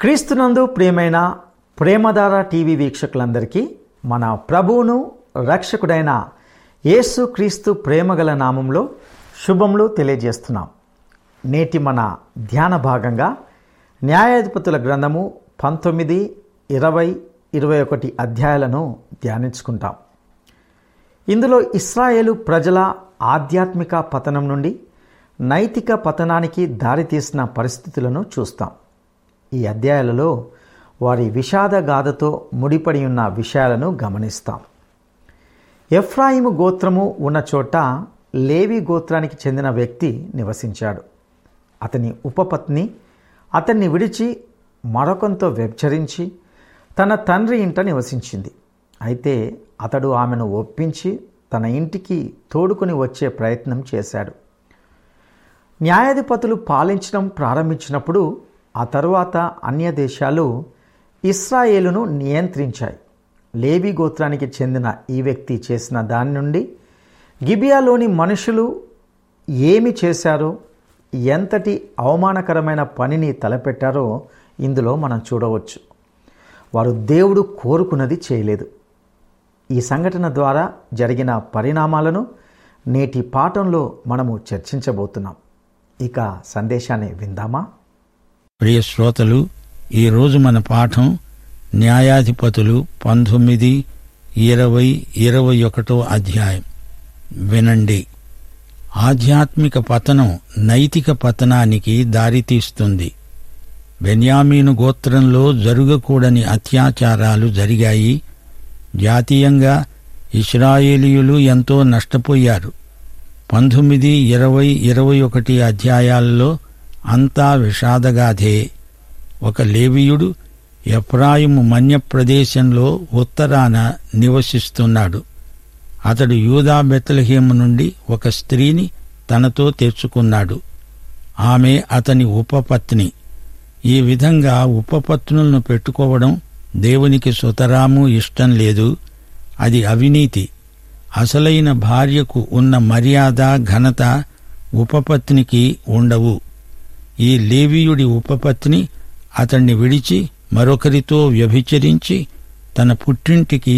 క్రీస్తునందు ప్రియమైన ప్రేమధార టీవీ వీక్షకులందరికీ మన ప్రభువును రక్షకుడైన యేసు క్రీస్తు ప్రేమగల నామంలో శుభములు తెలియజేస్తున్నాం నేటి మన ధ్యాన భాగంగా న్యాయాధిపతుల గ్రంథము పంతొమ్మిది ఇరవై ఇరవై ఒకటి అధ్యాయాలను ధ్యానించుకుంటాం ఇందులో ఇస్రాయేలు ప్రజల ఆధ్యాత్మిక పతనం నుండి నైతిక పతనానికి దారితీసిన పరిస్థితులను చూస్తాం ఈ అధ్యాయాలలో వారి విషాద గాథతో ముడిపడి ఉన్న విషయాలను గమనిస్తాం ఎఫ్రాయిము గోత్రము ఉన్న చోట లేవి గోత్రానికి చెందిన వ్యక్తి నివసించాడు అతని ఉపపత్ని అతన్ని విడిచి మరొకంతో వ్యభిచరించి తన తండ్రి ఇంట నివసించింది అయితే అతడు ఆమెను ఒప్పించి తన ఇంటికి తోడుకొని వచ్చే ప్రయత్నం చేశాడు న్యాయాధిపతులు పాలించడం ప్రారంభించినప్పుడు ఆ తరువాత అన్య దేశాలు ఇస్రాయేలును నియంత్రించాయి లేవి గోత్రానికి చెందిన ఈ వ్యక్తి చేసిన దాని నుండి గిబియాలోని మనుషులు ఏమి చేశారో ఎంతటి అవమానకరమైన పనిని తలపెట్టారో ఇందులో మనం చూడవచ్చు వారు దేవుడు కోరుకున్నది చేయలేదు ఈ సంఘటన ద్వారా జరిగిన పరిణామాలను నేటి పాఠంలో మనము చర్చించబోతున్నాం ఇక సందేశాన్ని విందామా ప్రియ శ్రోతలు ఈరోజు మన పాఠం న్యాయాధిపతులు పంతొమ్మిది ఇరవై ఇరవై ఒకటో అధ్యాయం వినండి ఆధ్యాత్మిక పతనం నైతిక పతనానికి దారితీస్తుంది బెన్యామీను గోత్రంలో జరగకూడని అత్యాచారాలు జరిగాయి జాతీయంగా ఇస్రాయేలీయులు ఎంతో నష్టపోయారు పంతొమ్మిది ఇరవై ఇరవై ఒకటి అధ్యాయాలలో అంతా విషాదగాథే ఒక లేవీయుడు ఎఫ్రాయిము మన్య ప్రదేశంలో ఉత్తరాన నివసిస్తున్నాడు అతడు యూదా బెత్లహేము నుండి ఒక స్త్రీని తనతో తెచ్చుకున్నాడు ఆమె అతని ఉపపత్ని ఈ విధంగా ఉపపత్నులను పెట్టుకోవడం దేవునికి సుతరాము ఇష్టం లేదు అది అవినీతి అసలైన భార్యకు ఉన్న మర్యాద ఘనత ఉపపత్నికి ఉండవు ఈ లేవీయుడి ఉపపత్ని అతణ్ణి విడిచి మరొకరితో వ్యభిచరించి తన పుట్టింటికి